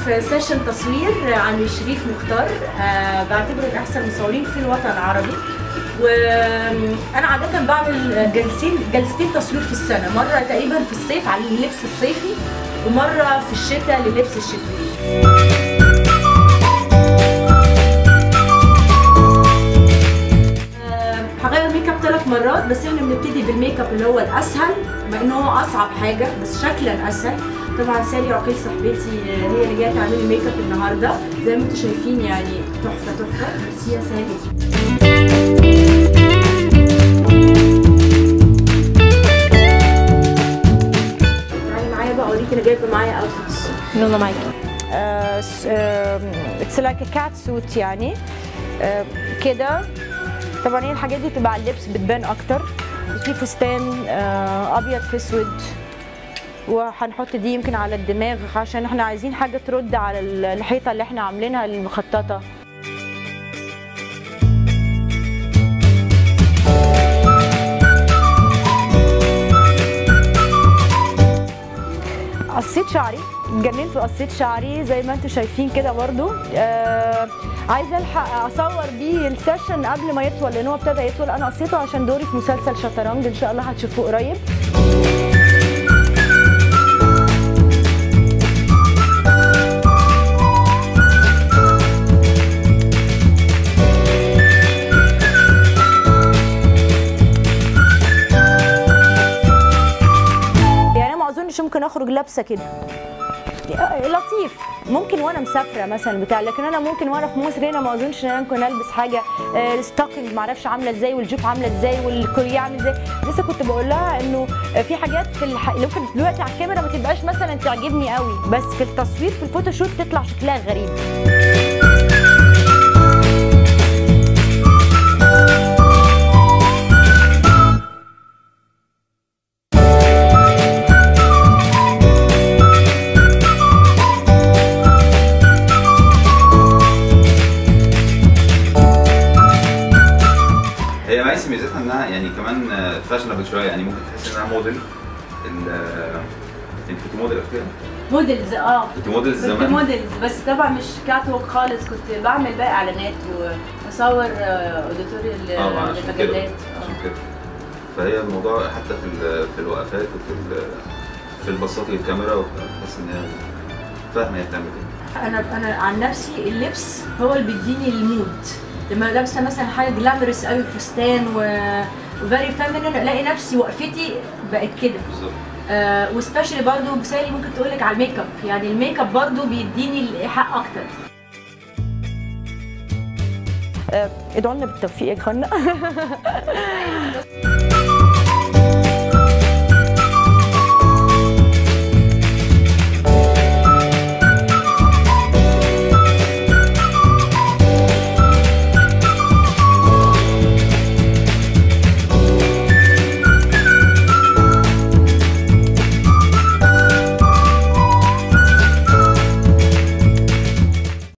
في سيشن تصوير عن شريف مختار آه بعتبره من احسن المصورين في الوطن العربي وانا عاده بعمل جلسين جلستين تصوير في السنه مره تقريبا في الصيف على اللبس الصيفي ومره في الشتاء للبس الشتوي آه، هغير ميك اب ثلاث مرات بس احنا بنبتدي بالميك اب اللي هو الاسهل مع ان هو اصعب حاجه بس شكلا اسهل طبعا سالي عقيل صاحبتي آه، هي اللي جايه تعمل الميك اب النهارده زي ما انتم شايفين يعني تحفه تحفه ميرسي يا سالي تعالي معايا بقى اوريكي انا جايبه معايا اوتفيتس يلا معاكي اتس لايك كات سوت يعني آه، كده طبعا هي الحاجات دي بتبقى على اللبس بتبان اكتر في فستان آه، ابيض في اسود وهنحط دي يمكن على الدماغ عشان احنا عايزين حاجه ترد على ال- الحيطه اللي احنا عاملينها المخططه قصيت شعري اتجننت وقصيت شعري زي ما انتم شايفين كده برضو آه عايزه الحق اصور بيه السيشن قبل ما يطول لان هو ابتدى يطول انا قصيته عشان دوري في مسلسل شطرنج ان شاء الله هتشوفوه قريب يعني أنا ما اظنش ممكن اخرج لابسه كده لطيف ممكن وانا مسافره مثلا بتاع لكن انا ممكن وانا في مصر هنا ما اظنش ان انا ممكن البس حاجه آه، ستوكينج ما اعرفش عامله ازاي والجيب عامله ازاي والكوريه عامل ازاي لسه كنت بقول لها انه آه، في حاجات في الح... لو كانت دلوقتي على الكاميرا ما تبقاش مثلا تعجبني قوي بس في التصوير في الفوتوشوت تطلع شكلها غريب هي مايسي ميزتها انها يعني كمان فاشنبل شويه يعني ممكن تحس انها موديل ال- آه، انت كنت موديل قبل كده؟ موديلز اه كنت موديل كنت زمان موديلز بس طبعا مش كات ووك خالص كنت بعمل بقى اعلانات واصور اوديتوريال اه عشان كده لمجلات عشان كده فهي الموضوع حتى في ال- في الوقفات وفي ال- في البساط للكاميرا بحس ان هي فاهمه هي بتعمل ايه انا انا عن نفسي اللبس هو اللي بيديني المود لما لابسه مثلا حاجه جلامرس قوي فستان و وفيري فيمينين الاقي نفسي وقفتي بقت كده بالظبط آه وسبيشالي برضه بسالي ممكن تقول لك على الميك اب يعني الميك اب برضه بيديني الايحاء اكتر آه، ادعوا لنا بالتوفيق يا اخوانا